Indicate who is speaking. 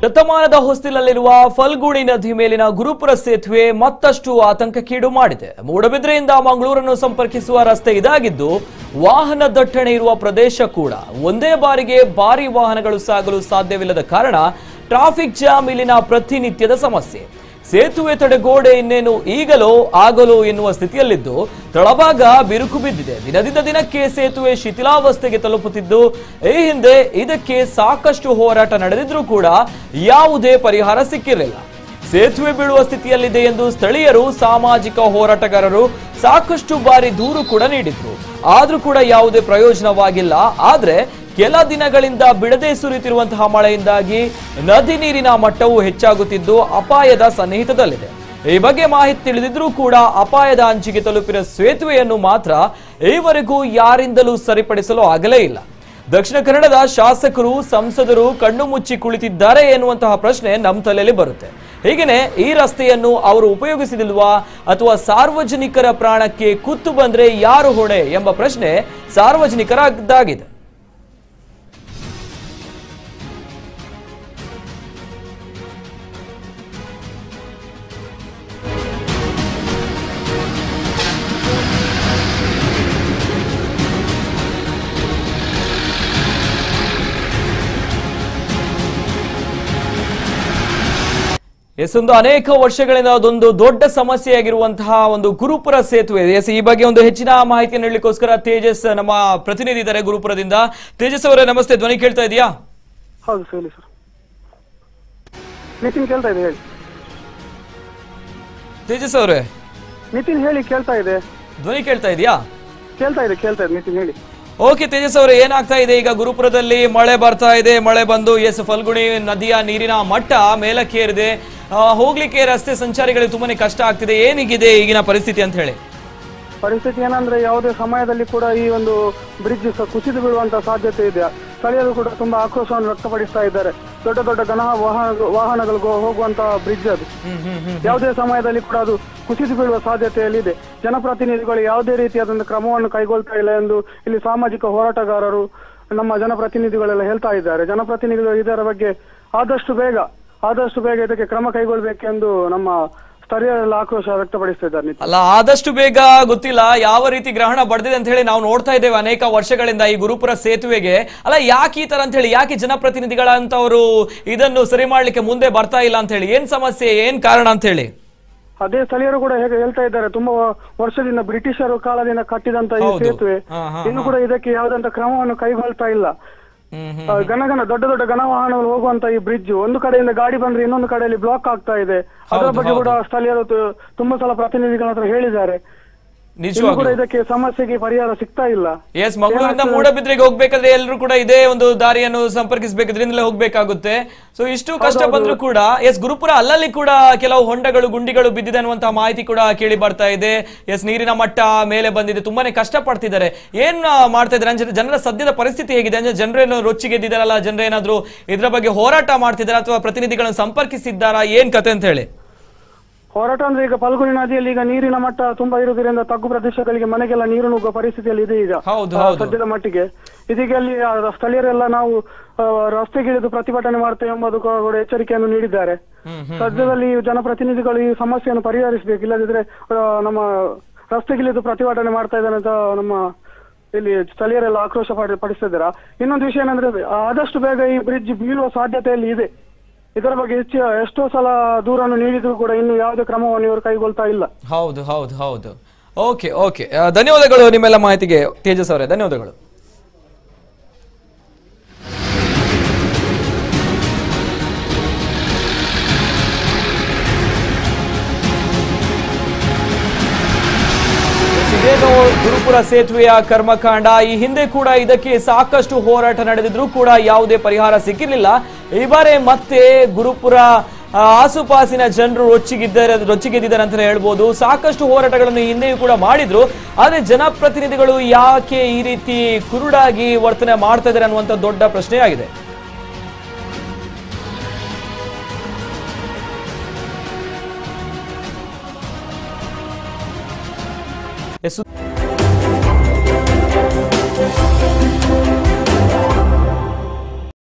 Speaker 1: ಶತಮಾನದ ಹೊಸ್ತಿಲಲ್ಲಿರುವ ಫಲ್ಗುಣಿ ನದಿ ಮೇಲಿನ ಗುರುಪುರ ಸೇತುವೆ ಮತ್ತಷ್ಟು ಆತಂಕಕ್ಕೀಡು ಮಾಡಿದೆ ಮೂಡಬಿದ್ರೆಯಿಂದ ಮಂಗಳೂರನ್ನು ಸಂಪರ್ಕಿಸುವ ರಸ್ತೆ ಇದಾಗಿದ್ದು ವಾಹನ ದಟ್ಟಣೆ ಇರುವ ಪ್ರದೇಶ ಕೂಡ ಒಂದೇ ಬಾರಿಗೆ ಭಾರಿ ವಾಹನಗಳು ಸಾಗಲು ಸಾಧ್ಯವಿಲ್ಲದ ಕಾರಣ ಟ್ರಾಫಿಕ್ ಜಾಮ್ ಇಲ್ಲಿನ ಪ್ರತಿನಿತ್ಯದ ಸಮಸ್ಯೆ ಸೇತುವೆ ತಡೆಗೋಡೆ ಇನ್ನೇನು ಈಗಲೋ ಆಗಲೋ ಎನ್ನುವ ಸ್ಥಿತಿಯಲ್ಲಿದ್ದು ತಳಭಾಗ ಬಿರುಕು ಬಿದ್ದಿದೆ ದಿನದಿಂದ ದಿನಕ್ಕೆ ಸೇತುವೆ ಶಿಥಿಲಾವಸ್ಥೆಗೆ ತಲುಪುತ್ತಿದ್ದು ಈ ಹಿಂದೆ ಇದಕ್ಕೆ ಸಾಕಷ್ಟು ಹೋರಾಟ ನಡೆದಿದ್ರೂ ಕೂಡ ಯಾವುದೇ ಪರಿಹಾರ ಸಿಕ್ಕಿರಲಿಲ್ಲ ಸೇತುವೆ ಬೀಳುವ ಸ್ಥಿತಿಯಲ್ಲಿದೆ ಎಂದು ಸ್ಥಳೀಯರು ಸಾಮಾಜಿಕ ಹೋರಾಟಗಾರರು ಸಾಕಷ್ಟು ಬಾರಿ ದೂರು ಕೂಡ ನೀಡಿದ್ರು ಆದ್ರೂ ಕೂಡ ಯಾವುದೇ ಪ್ರಯೋಜನವಾಗಿಲ್ಲ ಆದ್ರೆ ಕೆಲ ದಿನಗಳಿಂದ ಬಿಡದೆ ಸುರಿಯುತ್ತಿರುವಂತಹ ಮಳೆಯಿಂದಾಗಿ ನದಿ ನೀರಿನ ಮಟ್ಟವು ಹೆಚ್ಚಾಗುತ್ತಿದ್ದು ಅಪಾಯದ ಸನ್ನಿಹಿತದಲ್ಲಿದೆ ಈ ಬಗ್ಗೆ ಮಾಹಿತಿ ತಿಳಿದಿದ್ರೂ ಕೂಡ ಅಪಾಯದ ಅಂಚಿಗೆ ತಲುಪಿನ ಸೇತುವೆಯನ್ನು ಮಾತ್ರ ಈವರೆಗೂ ಯಾರಿಂದಲೂ ಸರಿಪಡಿಸಲು ಆಗಲೇ ಇಲ್ಲ ದಕ್ಷಿಣ ಕನ್ನಡದ ಶಾಸಕರು ಸಂಸದರು ಕಣ್ಣು ಮುಚ್ಚಿ ಕುಳಿತಿದ್ದಾರೆ ಎನ್ನುವಂತಹ ಪ್ರಶ್ನೆ ನಮ್ಮ ತಲೆಯಲ್ಲಿ ಬರುತ್ತೆ ಹೀಗೇನೆ ಈ ರಸ್ತೆಯನ್ನು ಅವರು ಉಪಯೋಗಿಸಿದಿಲ್ವಾ ಅಥವಾ ಸಾರ್ವಜನಿಕರ ಪ್ರಾಣಕ್ಕೆ ಕುತ್ತು ಬಂದ್ರೆ ಯಾರು ಹೊಣೆ ಎಂಬ ಪ್ರಶ್ನೆ ಸಾರ್ವಜನಿಕರದ್ದಾಗಿದೆ ಎಸ್ ಒಂದು ಅನೇಕ ವರ್ಷಗಳಿಂದ ಅದೊಂದು ದೊಡ್ಡ ಸಮಸ್ಯೆಯಾಗಿರುವಂತಹ ಒಂದು ಗುರುಪುರ ಸೇತುವೆ ಎಸ್ ಈ ಬಗ್ಗೆ ಒಂದು ಹೆಚ್ಚಿನ ಮಾಹಿತಿಯನ್ನು ನೀಡಲಿಕ್ಕೋಸ್ಕರ ತೇಜಸ್ ನಮ್ಮ ಪ್ರತಿನಿಧಿ ಇದ್ದಾರೆ ಗುರುಪುರದಿಂದ ತೇಜಸ್ ಅವರೇ ನಮಸ್ತೆ ಧ್ವನಿ ಕೇಳ್ತಾ ಇದೆಯಾ
Speaker 2: ಹೌದು ಸರ್ ಹೇಳಿ ಸರ್ ನಿತಿನ್ ಕೇಳ್ತಾ ಇದೆ ಹೇಳಿ
Speaker 1: ತೇಜಸ್ ಅವರೇ
Speaker 2: ನಿತಿನ್ ಹೇಳಿ ಕೇಳ್ತಾ ಇದೆ
Speaker 1: ಧ್ವನಿ ಕೇಳ್ತಾ ಇದೆಯಾ
Speaker 2: ಕೇಳ್ತಾ ಇದೆ ಕೇಳ್ತಾ ಇದೆ ನಿತಿನ್ ಹೇಳಿ
Speaker 1: ಓಕೆ ತೇಜಸ್ ಅವರೇ ಏನಾಗ್ತಾ ಇದೆ ಈಗ ಗುರುಪುರದಲ್ಲಿ ಮಳೆ ಬರ್ತಾ ಇದೆ ಮಳೆ ಬಂದು ಎಸ್ ಫಲ್ಗುಣಿ ನದಿಯ ನೀರಿನ ಮಟ್ಟ ಮೇಲಕ್ಕೇರಿದೆ ಆ, ಹೋಗ್ಲಿಕ್ಕೆ ರಸ್ತೆ ಸಂಚಾರಿಗಳಿಗೆ ತುಂಬಾನೇ ಕಷ್ಟ ಆಗ್ತಿದೆ ಏನಿಗಿದೆ ಈಗಿನ ಪರಿಸ್ಥಿತಿ ಅಂತ ಹೇಳಿ
Speaker 2: ಪರಿಸ್ಥಿತಿ ಏನಂದ್ರೆ ಯಾವುದೇ ಸಮಯದಲ್ಲಿ ಕೂಡ ಈ ಒಂದು ಬ್ರಿಡ್ಜ್ ಕುಸಿದು ಬೀಳುವಂತ ಸಾಧ್ಯತೆ ಇದೆ ಸ್ಥಳೀಯರು ಕೂಡ ತುಂಬಾ ಆಕ್ರೋಶವನ್ನು ವ್ಯಕ್ತಪಡಿಸ್ತಾ ಇದ್ದಾರೆ ದೊಡ್ಡ ದೊಡ್ಡ ಘನ ವಾಹನ ವಾಹನಗಳು ಗೋ- ಹೋಗುವಂತ ಬ್ರಿಡ್ಜ್ ಅದು
Speaker 1: ಹ್ಮ್ ಹ್ಮ್ ಹ್ಮ್
Speaker 2: ಯಾವುದೇ ಸಮಯದಲ್ಲಿ ಕೂಡ ಅದು ಕುಸಿದು ಬೀಳುವ ಸಾಧ್ಯತೆಯಲ್ಲಿದೆ ಜನಪ್ರತಿನಿಧಿಗಳು ಯಾವುದೇ ರೀತಿಯಾದಂತ ಕ್ರಮವನ್ನು ಕೈಗೊಳ್ತಾ ಇಲ್ಲ ಎಂದು ಇಲ್ಲಿ ಸಾಮಾಜಿಕ ಹೋರಾಟಗಾರರು ನಮ್ಮ ಜನಪ್ರತಿನಿಧಿಗಳೆಲ್ಲ ಹೇಳ್ತಾ ಇದ್ದಾರೆ ಜನಪ್ರತಿನಿಧಿಗಳು ಇದರ ಬಗ್ಗೆ ಆದಷ್ಟು ಬೇಗ ಆದಷ್ಟು ಬೇಗ ಇದಕ್ಕೆ ಕ್ರಮ ಕೈಗೊಳ್ಳಬೇಕೆಂದು ನಮ್ಮ ಸ್ಥಳೀಯರೆಲ್ಲ ಆಕ್ರೋಶ ವ್ಯಕ್ತಪಡಿಸ್ತಿದ್ದಾರೆ ನಿತಿನ್.
Speaker 1: ಅಲ್ಲ ಆದಷ್ಟು ಬೇಗ ಗೊತ್ತಿಲ್ಲ ಯಾವ ರೀತಿ ಗ್ರಹಣ ಬಡ್ದಿದೆ ಅಂತ ಹೇಳಿ ನಾವು ನೋಡ್ತಾ ಇದ್ದೇವೆ ಅನೇಕ ವರ್ಷಗಳಿಂದ ಈ ಗುರುಪುರ ಸೇತುವೆಗೆ ಅಲ್ಲ ಯಾಕೆ ಈ ತರ ಅಂತ ಹೇಳಿ ಯಾಕೆ ಜನಪ್ರತಿನಿಧಿಗಳಂತವರು ಇದನ್ನು ಸರಿ ಮಾಡ್ಲಿಕ್ಕೆ ಮುಂದೆ ಬರ್ತಾ ಇಲ್ಲ ಅಂತ ಹೇಳಿ ಏನ್ ಸಮಸ್ಯೆ ಏನ್ ಕಾರಣ ಅಂತ ಹೇಳಿ
Speaker 2: ಅದೇ ಸ್ಥಳೀಯರು ಕೂಡ ಹೇಗೆ ಹೇಳ್ತಾ ಇದ್ದಾರೆ ತುಂಬಾ ವ- ವರ್ಷದಿಂದ ಬ್ರಿಟಿಷರು ಕಾಲದಿಂದ ಕಟ್ಟಿದಂತ ಈ
Speaker 1: ಹೌದು.
Speaker 2: ಸೇತುವೆ
Speaker 1: ಹಾ, ಹಾ,
Speaker 2: ಇನ್ನು ಕೂಡ ಇದಕ್ಕೆ ಯಾವುದಂತ ಕ್ರಮವನ್ನು ಕೈಗೊಳ್ತಾ ಇಲ್ಲ
Speaker 1: ಹ್ಮ್ ಹ್ಮ್
Speaker 2: ಆ, ಘನ ಘನ ದೊಡ್ಡ ದೊಡ್ಡ ಘನ ವಾಹನಗಳು ಹೋಗುವಂತ ಈ ಬ್ರಿಡ್ಜ್ ಒಂದು ಕಡೆಯಿಂದ ಗಾಡಿ ಬಂದ್ರೆ ಇನ್ನೊಂದು ಕಡೆಯಲ್ಲಿ ಬ್ಲಾಕ್ ಆಗ್ತಾ ಇದೆ ಅದರ
Speaker 1: ಹೌದು,
Speaker 2: ಬಗ್ಗೆ ಕೂಡ
Speaker 1: ಹೌದು.
Speaker 2: ಸ್ಥಳೀಯರು ತು- ತುಂಬಾ ಸಲ ಪ್ರತಿನಿಧಿಗಳ ಹತ್ರ ಹೇಳಿದ್ದಾರೆ ಇನ್ನು ಕೂಡ
Speaker 1: ನಿಜವಾಗ್ಲೂ
Speaker 2: ಇದಕ್ಕೆ ಸಮಸ್ಯೆಗೆ ಪರಿಹಾರ ಸಿಗ್ತಾ ಇಲ್ಲ
Speaker 1: ಎಸ್ ಮಂಗಳೂರಿಂದ ಮೂಡಬಿದ್ರೆಗೆ ಹೋಗ್ಬೇಕಾದ್ರೆ ಎಲ್ಲರೂ ಕೂಡ ಇದೇ ಒಂದು ದಾರಿಯನ್ನು ಸಂಪರ್ಕಿಸಬೇಕು ಇದರಿಂದಲೇ ಹೋಗ್ಬೇಕಾಗುತ್ತೆ ಸೊ ಇಷ್ಟು ಕಷ್ಟ ಬಂದ್ರೂ ಕೂಡ ಎಸ್ ಗುರುಪುರ ಅಲ್ಲಲ್ಲಿ ಕೂಡ ಕೆಲವು ಹೊಂಡಗಳು ಗುಂಡಿಗಳು ಬಿದ್ದಿದೆ ಅನ್ನುವಂತಹ ಮಾಹಿತಿ ಕೂಡ ಕೇಳಿ ಬರ್ತಾ ಇದೆ ಎಸ್ ನೀರಿನ ಮಟ್ಟ ಮೇಲೆ ಬಂದಿದೆ ತುಂಬಾನೇ ಕಷ್ಟ ಪಡ್ತಿದ್ದಾರೆ ಏನ್ ಆ, ಮಾಡ್ತಾ ಇದ್ದಾರೆ ಅಂದ್ರೆ ಜನರ ಸದ್ಯದ ಪರಿಸ್ಥಿತಿ ಹೇಗಿದೆ ಅಂದ್ರೆ ಜನರೇನು ರೊಚ್ಚಿಗೆದ್ದಿದಾರಲ್ಲ ಜನರೇನಾದ್ರೂ ಇದ್ರ ಬಗ್ಗೆ ಹೋರಾಟ ಮಾಡ್ತಿದಾರ ಅಥವಾ ಪ್ರತಿನಿಧಿಗಳನ್ನು ಸಂಪರ್ಕಿಸಿದ್ದಾರಾ ಏನ್ ಕತೆ ಅಂತ ಹೇಳಿ
Speaker 2: ಹೋರಾಟ ಅಂದ್ರೆ ಈಗ ಫಲ್ಗುಣಿ ನದಿಯಲ್ಲಿ ಈಗ ನೀರಿನ ಮಟ್ಟ ತುಂಬಾ ಇರುವುದರಿಂದ ತಗ್ಗು ಪ್ರದೇಶಗಳಿಗೆ ಮನೆಗೆಲ್ಲ ನೀರು ನುಗ್ಗುವ ಪರಿಸ್ಥಿತಿಯಲ್ಲಿ ಇದೆ ಈಗ
Speaker 1: ಹೌದು,
Speaker 2: ಆ,
Speaker 1: ಹೌದು.
Speaker 2: ಸದ್ಯದ ಮಟ್ಟಿಗೆ ಇದೀಗ ಅಲ್ಲಿ ಆ, ಸ್ಥಳೀಯರೆಲ್ಲ ನಾವು ಆ, ರಸ್ತೆಗಿಳಿದು ಪ್ರತಿಭಟನೆ ಮಾಡ್ತೇವೆ ಎಂಬುದು ಕೂಡ ಎಚ್ಚರಿಕೆಯನ್ನು ನೀಡಿದ್ದಾರೆ
Speaker 1: ಹ್ಮ್
Speaker 2: ಸದ್ಯದಲ್ಲಿ ಜನಪ್ರತಿನಿಧಿಗಳು ಈ ಸಮಸ್ಯೆಯನ್ನು ಪರಿಹರಿಸಬೇಕು ಇಲ್ಲದಿದ್ರೆ ಆ, ನಮ್ಮ ರಸ್ತೆಗಿಳಿದು ಪ್ರತಿಭಟನೆ ಮಾಡ್ತಾ ಇದ್ದಾರೆ ಅಂತ ನಮ್ಮ ಇಲ್ಲಿ ಸ್ಥಳೀಯರೆಲ್ಲ ಆಕ್ರೋಶ ಪಡಿ- ಪಡಿಸ್ತಿದ್ದಾರೆ ಇನ್ನೊಂದು ವಿಷಯ ಏನಂದ್ರೆ ಆದಷ್ಟು ಬೇಗ ಈ ಬ್ರಿಡ್ಜ್ ಬೀಳುವ ಸಾಧ್ಯತೆಯಲ್ಲಿ ಇದೆ ಇದರ ಬಗ್ಗೆ ಹೆಚ್ಚು ಎಷ್ಟೋ ಸಲ ದೂರನ್ನು ನೀಡಿದ್ರು ಕೂಡ ಇನ್ನು ಯಾವುದೇ ಕ್ರಮವನ್ನು ಇವರು ಕೈಗೊಳ್ತಾ ಇಲ್ಲ
Speaker 1: ಹೌದು ಹೌದು ಹೌದು ಓಕೆ ಓಕೆ ಧನ್ಯವಾದಗಳು ನಿಮ್ಮೆಲ್ಲ ಮಾಹಿತಿಗೆ ತೇಜಸ್ ಅವರೇ ಧನ್ಯವಾದಗಳು ಇದೇನು ಗುರುಪುರ ಸೇತುವೆಯ ಕರ್ಮಕಾಂಡ ಈ ಹಿಂದೆ ಕೂಡ ಇದಕ್ಕೆ ಸಾಕಷ್ಟು ಹೋರಾಟ ನಡೆದಿದ್ರು ಕೂಡ ಯಾವುದೇ ಪರಿಹಾರ ಸಿಕ್ಕಿರಲಿಲ್ಲ ಈ ಬಾರಿ ಮತ್ತೆ ಗುರುಪುರ ಆ, ಆಸುಪಾಸಿನ ಜನರು ರೊಚ್ಚಿಗಿದ್ದಾರೆ ರೊಚ್ಚಿಗೆದ್ದಿದ್ದಾರೆ ಅಂತಾನೆ ಹೇಳ್ಬೋದು ಸಾಕಷ್ಟು ಹೋರಾಟಗಳನ್ನು ಈ ಹಿಂದೆಯೂ ಕೂಡ ಮಾಡಿದ್ರು ಆದ್ರೆ ಜನಪ್ರತಿನಿಧಿಗಳು ಯಾಕೆ ಈ ರೀತಿ ಕುರುಡಾಗಿ ವರ್ತನೆ ಮಾಡ್ತಾ ಇದ್ದಾರೆ ಅನ್ನುವಂಥ ದೊಡ್ಡ ಪ್ರಶ್ನೆಯಾಗಿದೆ